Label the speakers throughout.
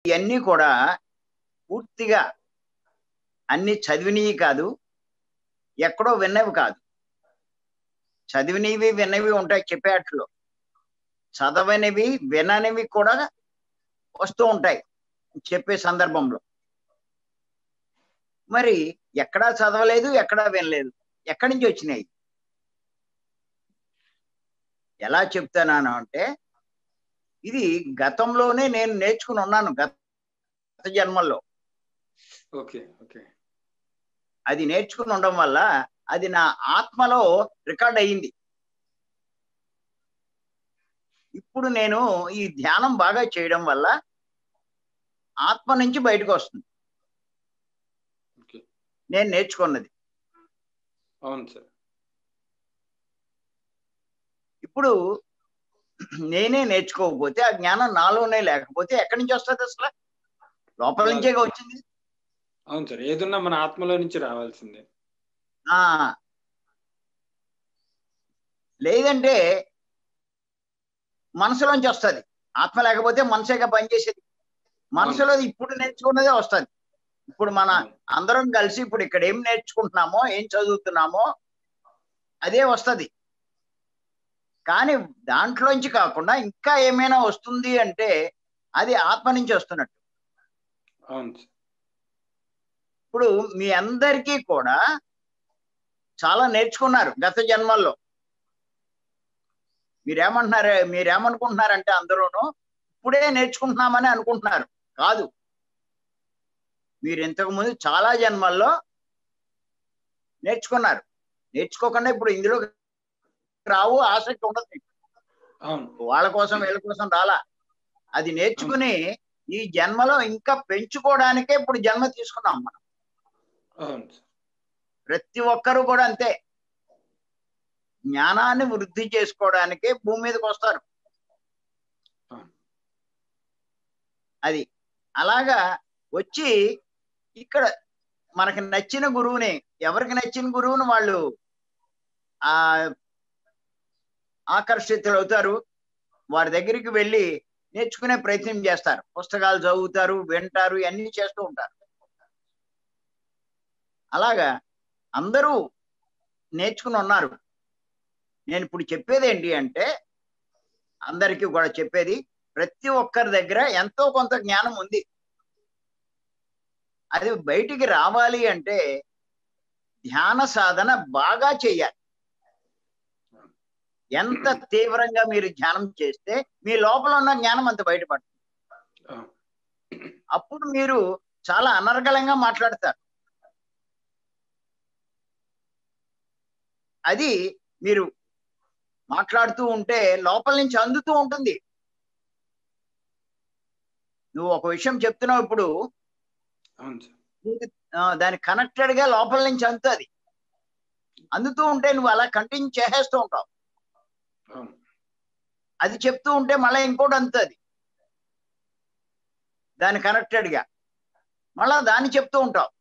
Speaker 1: ఇవన్నీ కూడా పూర్తిగా అన్ని చదివినవి కాదు ఎక్కడో విన్నవి కాదు చదివినవి విన్నవి ఉంటాయి చెప్పేట్లో చదవనివి విననివి కూడా వస్తూ ఉంటాయి చెప్పే సందర్భంలో మరి ఎక్కడా చదవలేదు ఎక్కడా వినలేదు ఎక్కడి నుంచి వచ్చినాయి ఎలా చెప్తాను అంటే ఇది గతంలోనే నేను నేర్చుకుని ఉన్నాను గత జన్మల్లో
Speaker 2: ఓకే ఓకే
Speaker 1: అది నేర్చుకుని ఉండడం వల్ల అది నా ఆత్మలో రికార్డ్ అయ్యింది ఇప్పుడు నేను ఈ ధ్యానం బాగా చేయడం వల్ల ఆత్మ నుంచి బయటకు వస్తుంది
Speaker 2: ఓకే
Speaker 1: నేను నేర్చుకున్నది
Speaker 2: అవును సార్
Speaker 1: ఇప్పుడు నేనే నేర్చుకోకపోతే ఆ జ్ఞానం నాలోనే లేకపోతే ఎక్కడి నుంచి వస్తుంది అసలు లోపల నుంచే వచ్చింది
Speaker 2: అవును సార్ ఏదున్నా మన ఆత్మలో నుంచి రావాల్సిందే
Speaker 1: ఆ లేదంటే మనసులోంచి వస్తుంది ఆత్మ లేకపోతే మనసేగా పనిచేసేది మనసులో ఇప్పుడు నేర్చుకున్నదే వస్తుంది ఇప్పుడు మన అందరం కలిసి ఇప్పుడు ఇక్కడ ఏం నేర్చుకుంటున్నామో ఏం చదువుతున్నామో అదే వస్తుంది కానీ దాంట్లోంచి కాకుండా ఇంకా ఏమైనా వస్తుంది అంటే అది ఆత్మ నుంచి వస్తున్నట్టు
Speaker 2: అవును సార్
Speaker 1: ఇప్పుడు మీ అందరికీ కూడా చాలా నేర్చుకున్నారు గత జన్మల్లో మీరేమంటున్నారు మీరేమనుకుంటున్నారంటే అందరూను ఇప్పుడే నేర్చుకుంటున్నామని అనుకుంటున్నారు కాదు మీరు ఇంతకు ముందు చాలా జన్మల్లో నేర్చుకున్నారు నేర్చుకోకుండా ఇప్పుడు ఇందులో రావు ఆసక్తి ఉండదు మీకు.
Speaker 2: అవును
Speaker 1: వాళ్ళ కోసం వీళ్ళ కోసం రాలా అది నేర్చుకుని ఈ జన్మలో ఇంకా పెంచుకోవడానికే ఇప్పుడు జన్మ తీసుకున్నాం మనం
Speaker 2: అవును సార్
Speaker 1: ప్రతి ఒక్కరు కూడా అంతే జ్ఞానాన్ని వృద్ధి చేసుకోవడానికే భూమి మీదకి వస్తారు
Speaker 2: అవును.
Speaker 1: అది అలాగా వచ్చి ఇక్కడ మనకి నచ్చిన గురువుని ఎవరికి నచ్చిన గురువుని వాళ్ళు ఆ ఆకర్షితులు అవుతారు వారి దగ్గరికి వెళ్ళి నేర్చుకునే ప్రయత్నం చేస్తారు పుస్తకాలు చదువుతారు వింటారు ఇవన్నీ చేస్తూ ఉంటారు అలాగా అందరూ నేర్చుకుని ఉన్నారు నేను ఇప్పుడు చెప్పేది ఏంటి అంటే అందరికీ కూడా చెప్పేది ప్రతి ఒక్కరి దగ్గర ఎంతో కొంత జ్ఞానం ఉంది అది బయటికి రావాలి అంటే ధ్యాన సాధన బాగా చెయ్యాలి ఎంత తీవ్రంగా మీరు ధ్యానం చేస్తే మీ లోపల ఉన్న జ్ఞానం అంత బయటపడుతుంది
Speaker 2: అవును.
Speaker 1: అప్పుడు మీరు చాలా అనర్గళంగా మాట్లాడతారు అది మీరు మాట్లాడుతూ ఉంటే లోపల నుంచి అందుతూ ఉంటుంది నువ్వు ఒక విషయం చెప్తున్నావు ఇప్పుడు
Speaker 2: అవును సార్
Speaker 1: నీకు, ఆ, దానికి కనెక్టెడ్ గా లోపల నుంచి అందుతుంది అందుతూ ఉంటే నువ్వు అలా కంటిన్యూ చేసేస్తూ ఉంటావు
Speaker 2: అవును
Speaker 1: అది చెప్తూ ఉంటే మళ్ళీ ఇంకోటి అందుతుంది దాని కనెక్టెడ్ గా మళ్ళా దాన్ని చెప్తూ ఉంటావు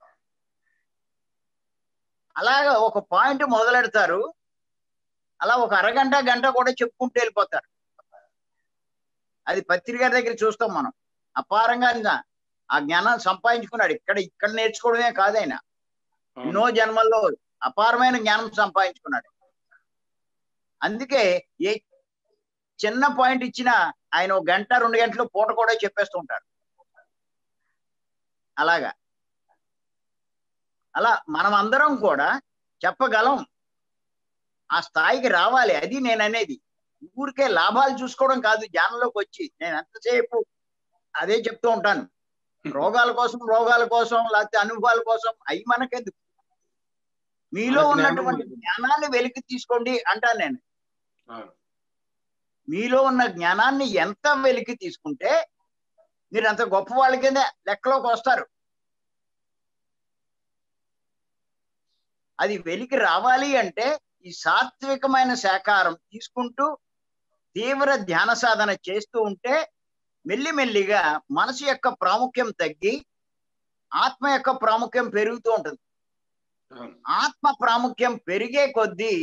Speaker 1: అలాగా ఒక పాయింట్ మొదలెడతారు అలా ఒక అరగంట గంట కూడా చెప్పుకుంటూ వెళ్ళిపోతారు అది పత్రిక దగ్గర చూస్తాం మనం అపారంగా ఆయన ఆ జ్ఞానాన్ని సంపాదించుకున్నాడు ఇక్కడ ఇక్కడ నేర్చుకోవడమే కాదు ఆయన
Speaker 2: అవును
Speaker 1: ఎన్నో జన్మల్లో అపారమైన జ్ఞానం సంపాదించుకున్నాడు అందుకే ఏ చిన్న పాయింట్ ఇచ్చినా ఆయన ఒక గంట రెండు గంటలు పూట కూడా చెప్పేస్తూ ఉంటారు అలాగా అలా మనం అందరం కూడా చెప్పగలం ఆ స్థాయికి రావాలి అది నేను అనేది ఊరికే లాభాలు చూసుకోవడం కాదు ధ్యానంలోకి వచ్చి నేను ఎంతసేపు అదే చెప్తూ ఉంటాను రోగాల కోసం రోగాల కోసం లేకపోతే అనుభవాల కోసం అవి మనకెందుకు మీలో
Speaker 2: మన జ్ఞానం
Speaker 1: ఉన్నటువంటి
Speaker 2: మనకి.
Speaker 1: జ్ఞానాన్ని వెలికి తీసుకోండి అంటాను నేను
Speaker 2: అవును
Speaker 1: మీలో ఉన్న జ్ఞానాన్ని ఎంత వెలికి తీసుకుంటే మీరు అంత గొప్ప వాళ్ళ కింద లెక్కలోకి వస్తారు అది వెలికి రావాలి అంటే ఈ సాత్వికమైన శాకారం తీసుకుంటూ తీవ్ర ధ్యాన సాధన చేస్తూ ఉంటే మెల్లిమెల్లిగా మనసు యొక్క ప్రాముఖ్యం తగ్గి ఆత్మ యొక్క ప్రాముఖ్యం పెరుగుతూ ఉంటుంది
Speaker 2: అవును
Speaker 1: ఆత్మ ప్రాముఖ్యం పెరిగే కొద్దీ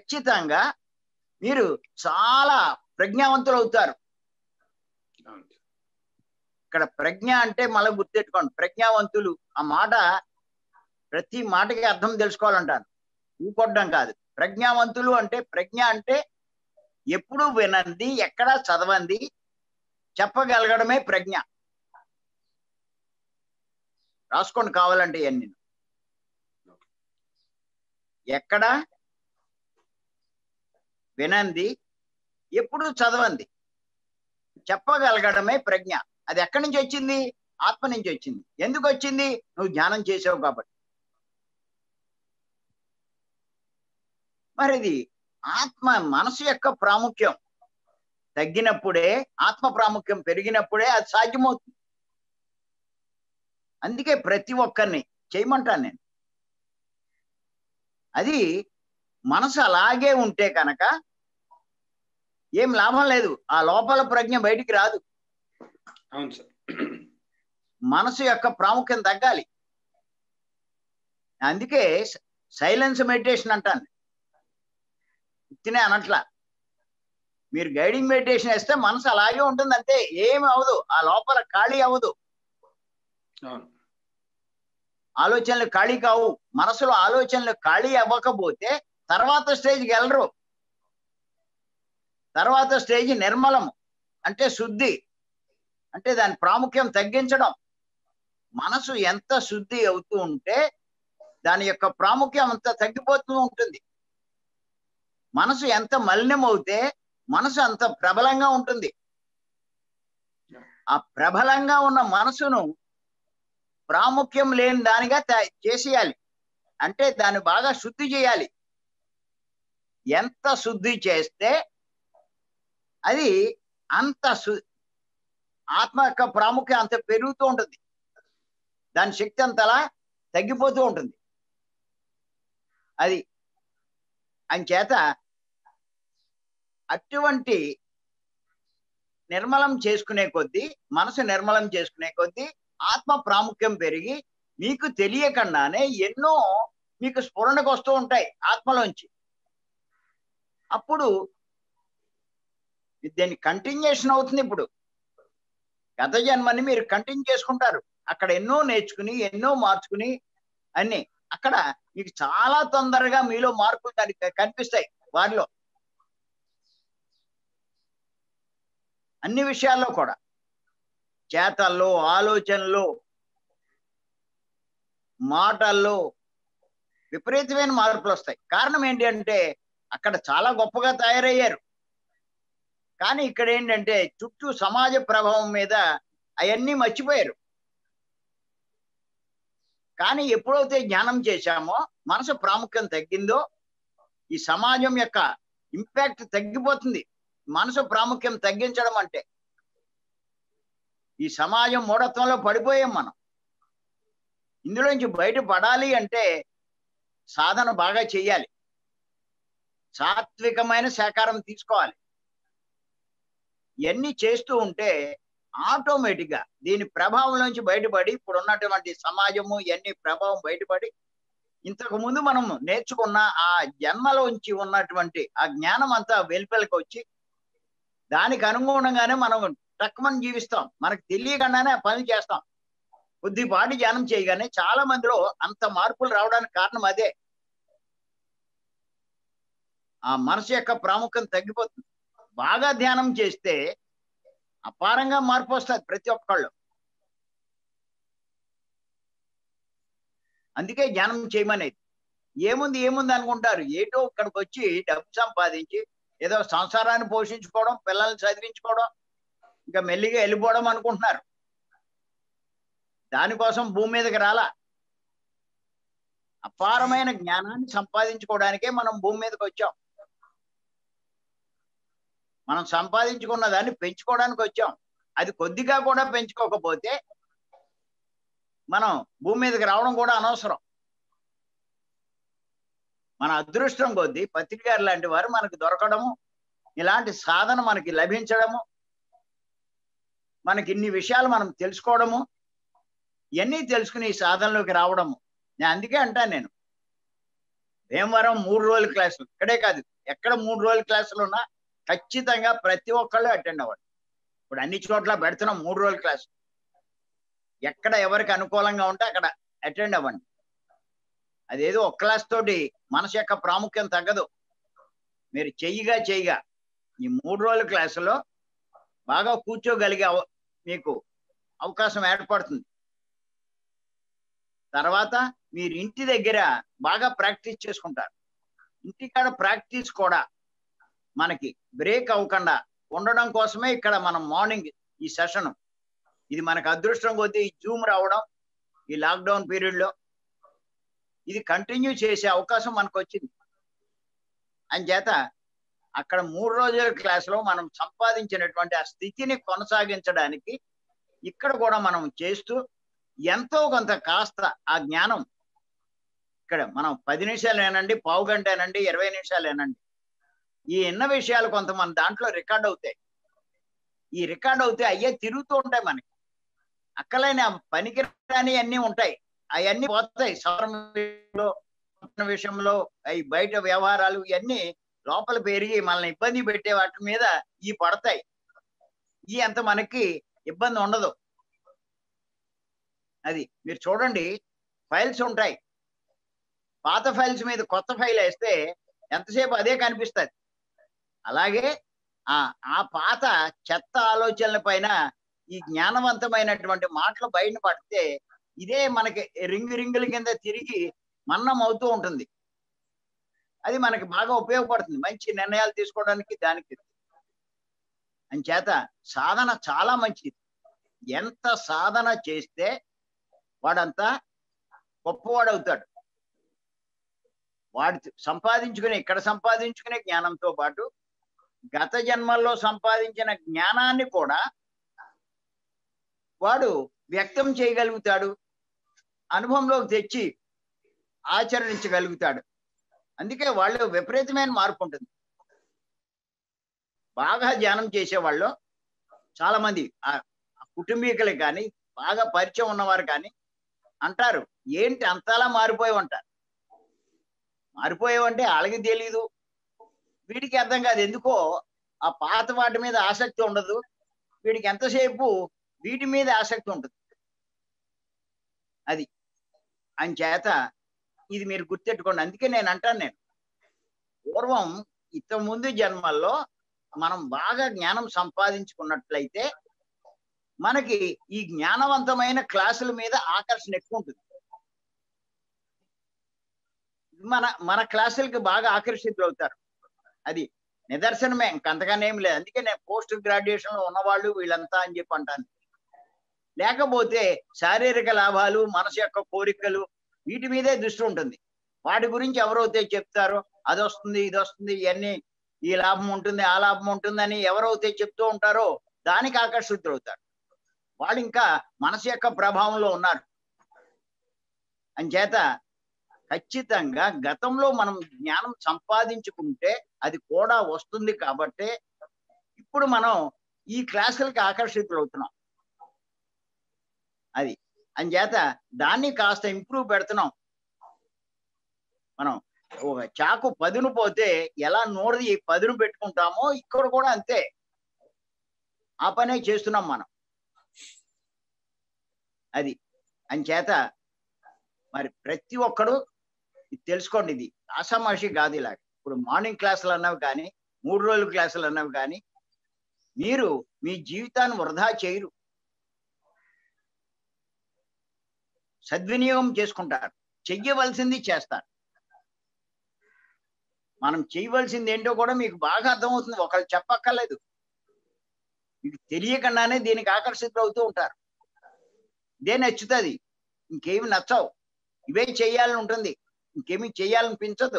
Speaker 1: ఖచ్చితంగా మీరు చాలా ప్రజ్ఞావంతులు అవుతారు
Speaker 2: అవును
Speaker 1: ఇక్కడ ప్రజ్ఞ అంటే మళ్ళీ గుర్తెట్టుకోండి ప్రజ్ఞావంతులు ఆ మాట ప్రతి మాటకి అర్థం తెలుసుకోవాలంటాను ఊకొట్టడం కాదు ప్రజ్ఞావంతులు అంటే ప్రజ్ఞ అంటే ఎప్పుడు వినంది ఎక్కడా చదవంది చెప్పగలగడమే ప్రజ్ఞ రాసుకోండి కావాలంటే ఇవన్నీ ఎక్కడ వినంది ఎప్పుడు చదవంది చెప్పగలగడమే ప్రజ్ఞ అది ఎక్కడి నుంచి వచ్చింది ఆత్మ నుంచి వచ్చింది ఎందుకు వచ్చింది నువ్వు ధ్యానం చేసావు కాబట్టి మరి ఇది ఆత్మ మనసు యొక్క ప్రాముఖ్యం తగ్గినప్పుడే ఆత్మ ప్రాముఖ్యం పెరిగినప్పుడే అది సాధ్యమవుతుంది అందుకే ప్రతి ఒక్కరిని చేయమంటాను నేను అది మనసు అలాగే ఉంటే కనుక ఏం లాభం లేదు ఆ లోపల ప్రజ్ఞ బయటికి రాదు
Speaker 2: అవును సార్
Speaker 1: మనసు యొక్క ప్రాముఖ్యం తగ్గాలి అందుకే సైలెన్స్ మెడిటేషన్ అంటాను ఇచ్చినే అనట్లా మీరు గైడింగ్ మెడిటేషన్ వేస్తే మనసు అలాగే ఉంటుంది అంతే ఏమి అవదు ఆ లోపల ఖాళీ అవ్వదు
Speaker 2: అవును
Speaker 1: ఆలోచనలు ఖాళీ కావు మనసులో ఆలోచనలు ఖాళీ అవ్వకపోతే తర్వాత స్టేజ్కి వెళ్ళరు తర్వాత స్టేజ్ నిర్మలం అంటే శుద్ధి అంటే దాని ప్రాముఖ్యం తగ్గించడం మనసు ఎంత శుద్ధి అవుతూ ఉంటే దాని యొక్క ప్రాముఖ్యం అంత తగ్గిపోతూ ఉంటుంది మనసు ఎంత మలినం అవుతే మనసు అంత ప్రబలంగా ఉంటుంది ఆ ప్రబలంగా ఉన్న మనసును ప్రాముఖ్యం లేని దానిగా తా- చేసేయాలి అంటే దాన్ని బాగా శుద్ధి చేయాలి ఎంత శుద్ధి చేస్తే అది అంత సు ఆత్మ యొక్క ప్రాముఖ్యం అంత పెరుగుతూ ఉంటుంది దాని శక్తి అంతలా తగ్గిపోతూ ఉంటుంది అది అంచేత అటువంటి నిర్మలం చేసుకునే కొద్దీ మనసు నిర్మలం చేసుకునే కొద్దీ ఆత్మ ప్రాముఖ్యం పెరిగి మీకు తెలియకుండానే ఎన్నో మీకు స్ఫురణకు వస్తూ ఉంటాయి ఆత్మలోంచి అప్పుడు దీన్ని కంటిన్యూషన్ అవుతుంది ఇప్పుడు గత జన్మని మీరు కంటిన్యూ చేసుకుంటారు అక్కడ ఎన్నో నేర్చుకుని ఎన్నో మార్చుకుని అన్ని అక్కడ మీకు చాలా తొందరగా మీలో మార్పులు దానికి కనిపిస్తాయి వారిలో అన్ని విషయాల్లో కూడా చేతల్లో ఆలోచనలో మాటల్లో విపరీతమైన మార్పులు వస్తాయి కారణం ఏంటి అంటే అక్కడ చాలా గొప్పగా తయారయ్యారు కానీ ఇక్కడ ఏంటంటే చుట్టూ సమాజ ప్రభావం మీద అవన్నీ మర్చిపోయారు కానీ ఎప్పుడైతే జ్ఞానం చేశామో మనసు ప్రాముఖ్యం తగ్గిందో ఈ సమాజం యొక్క ఇంపాక్ట్ తగ్గిపోతుంది మనసు ప్రాముఖ్యం తగ్గించడం అంటే ఈ సమాజం మూఢత్వంలో పడిపోయాం మనం ఇందులోంచి బయటపడాలి అంటే సాధన బాగా చెయ్యాలి సాత్వికమైన సహకారం తీసుకోవాలి ఇవన్నీ చేస్తూ ఉంటే ఆటోమేటిక్ గా దీని ప్రభావం నుంచి బయటపడి ఇప్పుడు ఉన్నటువంటి సమాజము ఇవన్నీ ప్రభావం బయటపడి ఇంతకు ముందు మనం నేర్చుకున్న ఆ జన్మలోంచి ఉన్నటువంటి ఆ జ్ఞానం అంతా వెలుపలికి వచ్చి దానికి అనుగుణంగానే మనం టక్కుమని జీవిస్తాం మనకు తెలియకుండానే ఆ పని చేస్తాం కొద్దిపాటి ధ్యానం చేయగానే చాలా మందిలో అంత మార్పులు రావడానికి కారణం అదే ఆ మనసు యొక్క ప్రాముఖ్యం తగ్గిపోతుంది బాగా ధ్యానం చేస్తే అపారంగా మార్పు వస్తుంది ప్రతి ఒక్కళ్ళు అందుకే ధ్యానం చేయమనేది ఏముంది ఏముంది అనుకుంటారు ఏటో ఇక్కడికి వచ్చి డబ్బు సంపాదించి ఏదో సంసారాన్ని పోషించుకోవడం పిల్లల్ని చదివించుకోవడం ఇంకా మెల్లిగా వెళ్ళిపోవడం అనుకుంటున్నారు దానికోసం భూమి మీదకి రాలా అపారమైన జ్ఞానాన్ని సంపాదించుకోవడానికే మనం భూమి మీదకి వచ్చాం మనం సంపాదించుకున్న దాన్ని పెంచుకోవడానికి వచ్చాం అది కొద్దిగా కూడా పెంచుకోకపోతే మనం భూమి మీదకి రావడం కూడా అనవసరం మన అదృష్టం కొద్దీ పత్రిక గారు లాంటి వారు మనకు దొరకడము ఇలాంటి సాధన మనకి లభించడము మనకి ఇన్ని విషయాలు మనం తెలుసుకోవడము ఇవన్నీ తెలుసుకుని ఈ సాధనలోకి రావడము నేను అందుకే అంటాను నేను భీమవరం మూడు రోజుల క్లాసులు ఇక్కడే కాదు ఎక్కడ మూడు రోజుల క్లాసులు ఉన్నా ఖచ్చితంగా ప్రతి ఒక్కళ్ళు అటెండ్ అవ్వండి ఇప్పుడు అన్ని చోట్ల పెడుతున్నాం మూడు రోజుల క్లాసు ఎక్కడ ఎవరికి అనుకూలంగా ఉంటే అక్కడ అటెండ్ అవ్వండి అదేదో ఒక క్లాస్ తోటి మనసు యొక్క ప్రాముఖ్యం తగ్గదు మీరు చెయ్యిగా చెయ్యిగా ఈ మూడు రోజుల క్లాసులో బాగా కూర్చోగలిగే అవ- మీకు అవకాశం ఏర్పడుతుంది తర్వాత మీరు ఇంటి దగ్గర బాగా ప్రాక్టీస్ చేసుకుంటారు ఇంటికాడ ప్రాక్టీస్ కూడా మనకి బ్రేక్ అవ్వకుండా ఉండడం కోసమే ఇక్కడ మనం మార్నింగ్ ఈ సెషన్ ఇది మనకు అదృష్టం కొద్దీ ఈ జూమ్ రావడం ఈ లాక్డౌన్ పీరియడ్ లో ఇది కంటిన్యూ చేసే అవకాశం మనకు వచ్చింది అని చేత అక్కడ మూడు రోజుల క్లాస్ లో మనం సంపాదించినటువంటి ఆ స్థితిని కొనసాగించడానికి ఇక్కడ కూడా మనం చేస్తూ ఎంతో కొంత కాస్త ఆ జ్ఞానం ఇక్కడ మనం పది నిమిషాలేనండి పావు గంటేనండి ఇరవై నిమిషాలేనండి ఈ ఎన్న విషయాలు కొంత మన దాంట్లో రికార్డ్ అవుతాయి ఈ రికార్డ్ అవుతే అయ్యే తిరుగుతూ ఉంటాయి మనకి అక్కలైన పనికిరాని అన్ని ఉంటాయి అవన్నీ పోతాయి సవరణ విషయంలో పట్టణ విషయంలో అవి బయట వ్యవహారాలు ఇవన్నీ లోపల పెరిగి మనల్ని ఇబ్బంది పెట్టే వాటి మీద ఈ పడతాయి ఈ అంత మనకి ఇబ్బంది ఉండదు అది మీరు చూడండి ఫైల్స్ ఉంటాయి పాత ఫైల్స్ మీద కొత్త ఫైల్ వేస్తే ఎంతసేపు అదే కనిపిస్తుంది అలాగే ఆ ఆ పాత చెత్త ఆలోచనల పైన ఈ జ్ఞానవంతమైనటువంటి మాటలు బయట పడితే ఇదే మనకి రింగు రింగుల కింద తిరిగి మన్నం అవుతూ ఉంటుంది అది మనకి బాగా ఉపయోగపడుతుంది మంచి నిర్ణయాలు తీసుకోవడానికి దానికి అంచేత సాధన చాలా మంచిది ఎంత సాధన చేస్తే వాడంతా గొప్పవాడు అవుతాడు వాడు సంపాదించుకునే ఇక్కడ సంపాదించుకునే జ్ఞానంతో పాటు గత జన్మల్లో సంపాదించిన జ్ఞానాన్ని కూడా వాడు వ్యక్తం చేయగలుగుతాడు అనుభవంలోకి తెచ్చి ఆచరించగలుగుతాడు అందుకే వాళ్ళు విపరీతమైన మార్పు ఉంటుంది బాగా ధ్యానం చేసేవాళ్ళు చాలా మంది ఆ కుటుంబీకులు కానీ బాగా పరిచయం ఉన్నవారు కానీ అంటారు ఏంటి అంతలా మారిపోయి ఉంటారు మారిపోయావంటే వాళ్ళకి తెలీదు వీడికి అర్థం కాదు ఎందుకో ఆ పాత వాటి మీద ఆసక్తి ఉండదు వీడికి ఎంతసేపు వీటి మీద ఆసక్తి ఉంటుంది అది అని చేత ఇది మీరు గుర్తెట్టుకోండి అందుకే నేను అంటాను నేను పూర్వం ఇంత ముందు జన్మల్లో మనం బాగా జ్ఞానం సంపాదించుకున్నట్లయితే మనకి ఈ జ్ఞానవంతమైన క్లాసుల మీద ఆకర్షణ ఎక్కువ ఉంటుంది మన మన క్లాసులకి బాగా ఆకర్షితులు అవుతారు అది నిదర్శనమే ఇంకంతగానే ఏం లేదు అందుకే నేను పోస్ట్ గ్రాడ్యుయేషన్ లో ఉన్నవాళ్ళు వీళ్ళంతా అని చెప్పి అంటాను లేకపోతే శారీరక లాభాలు మనసు యొక్క కోరికలు వీటి మీదే దృష్టి ఉంటుంది వాటి గురించి ఎవరైతే చెప్తారో అది వస్తుంది ఇది వస్తుంది ఇవన్నీ ఈ లాభం ఉంటుంది ఆ లాభం ఉంటుందని ఎవరైతే చెప్తూ ఉంటారో దానికి ఆకర్షితులు అవుతారు వాళ్ళు ఇంకా మనసు యొక్క ప్రభావంలో ఉన్నారు అంచేత ఖచ్చితంగా గతంలో మనం జ్ఞానం సంపాదించుకుంటే అది కూడా వస్తుంది కాబట్టి ఇప్పుడు మనం ఈ క్లాసులకి ఆకర్షితులు అవుతున్నాం అది అంచేత దాన్ని కాస్త ఇంప్రూవ్ పెడుతున్నాం మనం ఒక చాకు పదును పోతే ఎలా నోరుది పదును పెట్టుకుంటామో ఇక్కడ కూడా అంతే ఆ పనే చేస్తున్నాం మనం అది అంచేత మరి ప్రతి ఒక్కడు ఇది తెలుసుకోండి ఇది ఆషామాషి కాదు ఇలాగ ఇప్పుడు మార్నింగ్ క్లాసులు అన్నవి కానీ మూడు రోజుల క్లాసులు అన్నవి కానీ మీరు మీ జీవితాన్ని వృధా చేయరు సద్వినియోగం చేసుకుంటారు చెయ్యవలసింది చేస్తారు మనం చేయవలసింది ఏంటో కూడా మీకు బాగా అర్థమవుతుంది ఒకళ్ళు చెప్పక్కర్లేదు మీకు తెలియకుండానే దీనికి ఆకర్షితులు అవుతూ ఉంటారు ఇదే నచ్చుతుంది ఇంకేమి నచ్చవు ఇవే చేయాలని ఉంటుంది ఇంకేమి చేయాలనిపించదు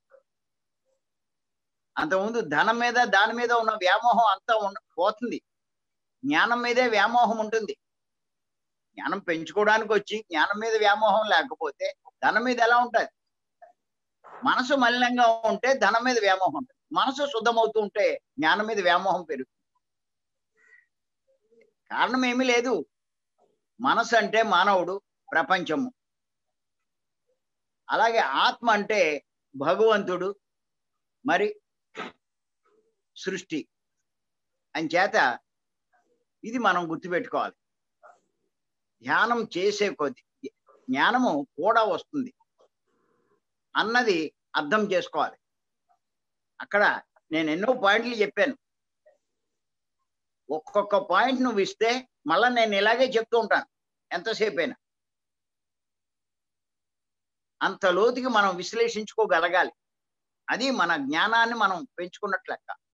Speaker 1: అంతకుముందు ధనం మీద దాని మీద ఉన్న వ్యామోహం అంతా పోతుంది జ్ఞానం మీదే వ్యామోహం ఉంటుంది జ్ఞానం పెంచుకోవడానికి వచ్చి జ్ఞానం మీద వ్యామోహం లేకపోతే ధనం మీద ఎలా ఉంటుంది మనసు మలినంగా ఉంటే ధనం మీద వ్యామోహం ఉంటుంది మనసు శుద్ధమవుతూ ఉంటే జ్ఞానం మీద వ్యామోహం పెరుగుతుంది కారణం ఏమీ లేదు మనసు అంటే మానవుడు ప్రపంచము అలాగే ఆత్మ అంటే భగవంతుడు మరి సృష్టి అని చేత ఇది మనం గుర్తుపెట్టుకోవాలి ధ్యానం చేసే కొద్ది జ్ఞానము కూడా వస్తుంది అన్నది అర్థం చేసుకోవాలి అక్కడ నేను ఎన్నో పాయింట్లు చెప్పాను ఒక్కొక్క పాయింట్ నువ్వు ఇస్తే మళ్ళా నేను ఇలాగే చెప్తూ ఉంటాను ఎంతసేపు అయినా అంత లోతుకి మనం విశ్లేషించుకోగలగాలి అది మన జ్ఞానాన్ని మనం పెంచుకున్నట్లు లెక్క